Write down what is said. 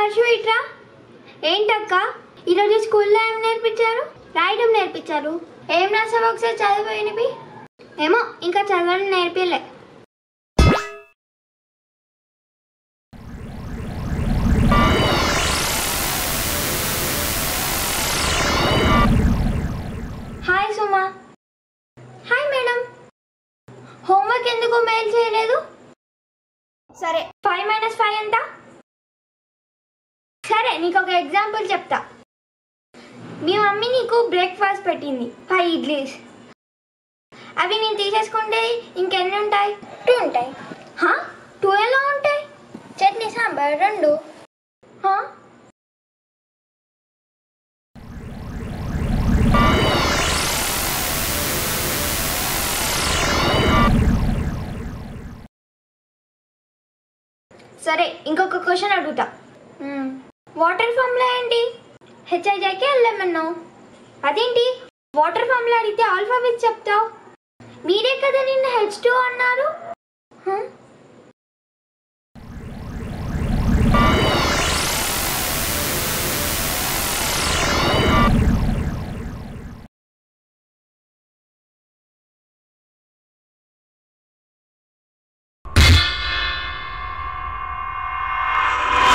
హర్షు ఇట్రా ఏంటక్క ఈరోజు స్కూల్లో ఏం నేర్పించారు రాయడం నేర్పించారు ఏం రాసావు ఒకసారి చదివిపోయినవి ఏమో ఇంకా చదవడం నేర్పిలే hi Suma hi madam homework ఎందుకు మెయిల్ చేయలేదు సరే ఫైవ్ మైనస్ ఫైవ్ ఎంత సరే నీకు ఒక ఎగ్జాంపుల్ చెప్తా మీ మమ్మీ నీకు బ్రేక్ఫాస్ట్ పెట్టింది ఫైవ్ ఇడ్లీస్ అవి నేను తీసేసుకుంటే ఇంకెన్ని ఉంటాయి టూ ఉంటాయి హా టూ ఎలా ఉంటాయి చట్నీ సాంబార్ రెండు హా సరే ఇంకొక క్వశ్చన్ అడుగుతా వాటర్ ఫామ్లా ఏంటి హెచ్ఐజేకే వెళ్ళమన్నావు అదేంటి వాటర్ ఫామ్లా అడిగితే ఆల్ఫాబెట్ చెప్తావు మీరే కదా నిన్న హెచ్ టూ అన్నారు హ?